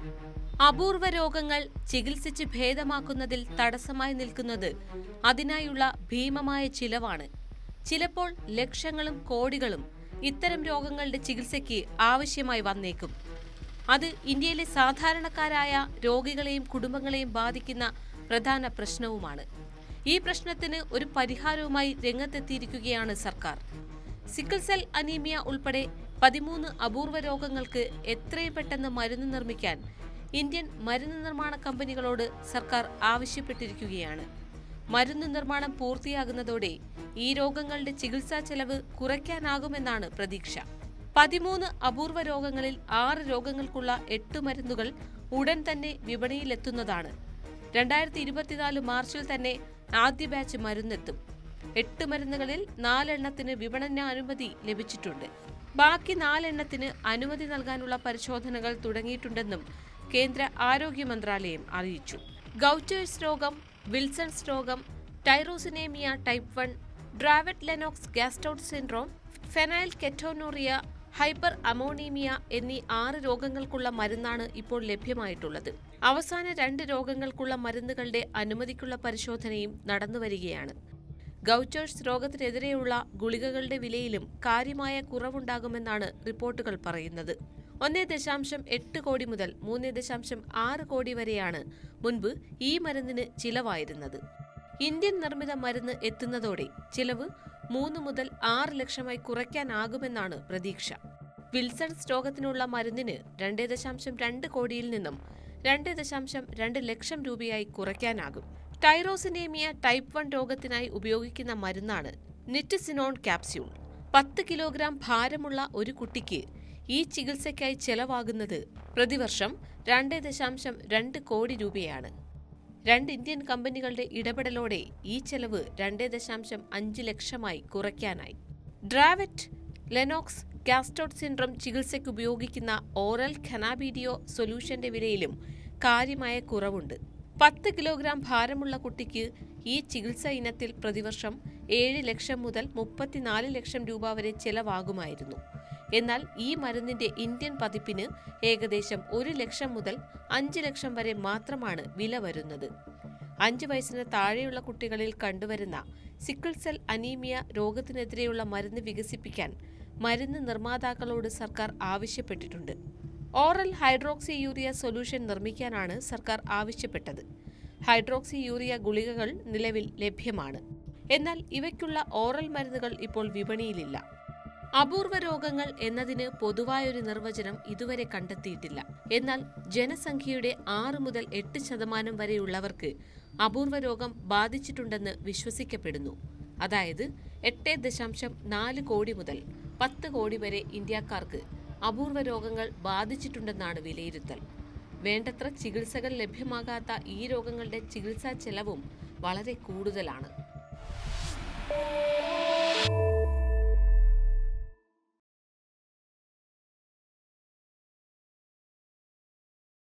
അപൂർവ രോഗങ്ങൾ ചികിത്സിച്ച് ഭേദമാക്കുന്നതിൽ തടസ്സമായി നിൽക്കുന്നത് അതിനായുള്ള ഭീമമായ ചിലവാണ് ചിലപ്പോൾ ലക്ഷങ്ങളും കോടികളും ഇത്തരം രോഗങ്ങളുടെ ചികിത്സയ്ക്ക് ആവശ്യമായി വന്നേക്കും അത് ഇന്ത്യയിലെ സാധാരണക്കാരായ രോഗികളെയും കുടുംബങ്ങളെയും ബാധിക്കുന്ന പ്രധാന പ്രശ്നവുമാണ് ഈ പ്രശ്നത്തിന് ഒരു പരിഹാരവുമായി രംഗത്തെത്തിയിരിക്കുകയാണ് സർക്കാർ സിക്കിൾ സെൽ അനീമിയ ഉൾപ്പെടെ പതിമൂന്ന് അപൂർവ രോഗങ്ങൾക്ക് എത്രയും പെട്ടെന്ന് മരുന്ന് നിർമ്മിക്കാൻ ഇന്ത്യൻ മരുന്ന് നിർമ്മാണ കമ്പനികളോട് സർക്കാർ ആവശ്യപ്പെട്ടിരിക്കുകയാണ് മരുന്ന് നിർമ്മാണം പൂർത്തിയാകുന്നതോടെ ഈ രോഗങ്ങളുടെ ചികിത്സാ ചെലവ് കുറയ്ക്കാനാകുമെന്നാണ് പ്രതീക്ഷ പതിമൂന്ന് അപൂർവ രോഗങ്ങളിൽ ആറ് രോഗങ്ങൾക്കുള്ള എട്ട് മരുന്നുകൾ ഉടൻ തന്നെ വിപണിയിലെത്തുന്നതാണ് രണ്ടായിരത്തി ഇരുപത്തിനാല് മാർച്ചിൽ തന്നെ ആദ്യ ബാച്ച് മരുന്നെത്തും എട്ട് മരുന്നുകളിൽ നാലെണ്ണത്തിന് വിപണനാനുമതി ലഭിച്ചിട്ടുണ്ട് ബാക്കി നാലെണ്ണത്തിന് അനുമതി നൽകാനുള്ള പരിശോധനകൾ തുടങ്ങിയിട്ടുണ്ടെന്നും കേന്ദ്ര ആരോഗ്യ മന്ത്രാലയം അറിയിച്ചു ഗൗറ്റേഴ്സ് രോഗം വിൽസൺസ് രോഗം tyrosinaemia type one Dravet Lennox Gastaut syndrome phenylketonuria hyperammonaemia എന്നീ ആറ് രോഗങ്ങൾക്കുള്ള മരുന്നാണ് ഇപ്പോൾ ലഭ്യമായിട്ടുള്ളത് അവസാന രണ്ട് രോഗങ്ങൾക്കുള്ള മരുന്നുകളുടെ അനുമതിക്കുള്ള പരിശോധനയും നടന്നുവരികയാണ് ഗൗച്ചേഴ്സ് രോഗത്തിനെതിരെയുള്ള ഗുളികകളുടെ വിലയിലും കാര്യമായ കുറവുണ്ടാകുമെന്നാണ് റിപ്പോർട്ടുകൾ പറയുന്നത് ഒന്നേ ദശാംശം എട്ട് കോടി മുതൽ മൂന്ന് ദശാംശം ആറ് കോടി വരെയാണ് മുൻപ് ഈ മരുന്നിന് ചിലവായിരുന്നത് ഇന്ത്യൻ നിർമ്മിത മരുന്ന് എത്തുന്നതോടെ ചിലവ് മൂന്ന് മുതൽ ആറ് ലക്ഷമായി കുറയ്ക്കാനാകുമെന്നാണ് പ്രതീക്ഷ വിൽസൺസ് രോഗത്തിനുള്ള മരുന്നിന് രണ്ട് ദശാംശം രണ്ട് കോടിയിൽ നിന്നും രണ്ട് ദശാംശം രണ്ട് ലക്ഷം രൂപയായി കുറയ്ക്കാനാകും ടൈറോസിനേമിയ ടൈപ്പ് വൺ രോഗത്തിനായി ഉപയോഗിക്കുന്ന മരുന്നാണ് നിറ്റിസിനോൺ ക്യാപ്സ്യൂൾ പത്ത് കിലോഗ്രാം ഭാരമുള്ള ഒരു കുട്ടിക്ക് ഈ ചികിത്സയ്ക്കായി ചെലവാകുന്നത് പ്രതിവർഷം രണ്ട് ദശാംശം രണ്ട് കോടി രൂപയാണ് രണ്ട് ഇന്ത്യൻ കമ്പനികളുടെ ഇടപെടലോടെ ഈ ചെലവ് രണ്ട് ദശാംശം അഞ്ച് ലക്ഷമായി കുറയ്ക്കാനായി ഡ്രാവറ്റ് ലെനോക്സ് ഗാസ്റ്റോട്ട് സിൻഡ്രം ചികിത്സയ്ക്ക് ഉപയോഗിക്കുന്ന ഓറൽ ഖനാബീഡിയോ സൊല്യൂഷന്റെ വിലയിലും കാര്യമായ കുറവുണ്ട് പത്ത് കിലോഗ്രാം ഭാരമുള്ള കുട്ടിക്ക് ഈ ചികിത്സാ ഇനത്തിൽ പ്രതിവർഷം ഏഴ് ലക്ഷം മുതൽ മുപ്പത്തിനാല് ലക്ഷം രൂപ വരെ ചെലവാകുമായിരുന്നു എന്നാൽ ഈ മരുന്നിന്റെ ഇന്ത്യൻ പതിപ്പിന് ഏകദേശം ഒരു ലക്ഷം മുതൽ അഞ്ച് ലക്ഷം വരെ മാത്രമാണ് വില വരുന്നത് അഞ്ച് വയസ്സിന് താഴെയുള്ള കുട്ടികളിൽ കണ്ടുവരുന്ന സിക്കിൾ സെൽ അനീമിയ രോഗത്തിനെതിരെയുള്ള മരുന്ന് വികസിപ്പിക്കാൻ മരുന്ന് നിർമ്മാതാക്കളോട് സർക്കാർ ആവശ്യപ്പെട്ടിട്ടുണ്ട് ഓറൽ ഹൈഡ്രോക്സി യൂറിയ സൊല്യൂഷൻ നിർമ്മിക്കാനാണ് സർക്കാർ ആവശ്യപ്പെട്ടത് ഹൈഡ്രോക്സി യൂറിയ ഗുളികകൾ നിലവിൽ ലഭ്യമാണ് എന്നാൽ ഇവയ്ക്കുള്ള ഓറൽ മരുന്നുകൾ ഇപ്പോൾ വിപണിയിലില്ല അപൂർവ രോഗങ്ങൾ എന്നതിന് പൊതുവായൊരു നിർവചനം ഇതുവരെ കണ്ടെത്തിയിട്ടില്ല എന്നാൽ ജനസംഖ്യയുടെ ആറ് മുതൽ എട്ട് ശതമാനം വരെയുള്ളവർക്ക് അപൂർവ രോഗം ബാധിച്ചിട്ടുണ്ടെന്ന് വിശ്വസിക്കപ്പെടുന്നു അതായത് എട്ട് ദശാംശം നാല് കോടി മുതൽ പത്ത് കോടി വരെ ഇന്ത്യക്കാർക്ക് അപൂർവ രോഗങ്ങൾ ബാധിച്ചിട്ടുണ്ടെന്നാണ് വിലയിരുത്തൽ വേണ്ടത്ര ചികിത്സകൾ ലഭ്യമാകാത്ത ഈ രോഗങ്ങളുടെ ചികിത്സാ ചെലവും വളരെ കൂടുതലാണ്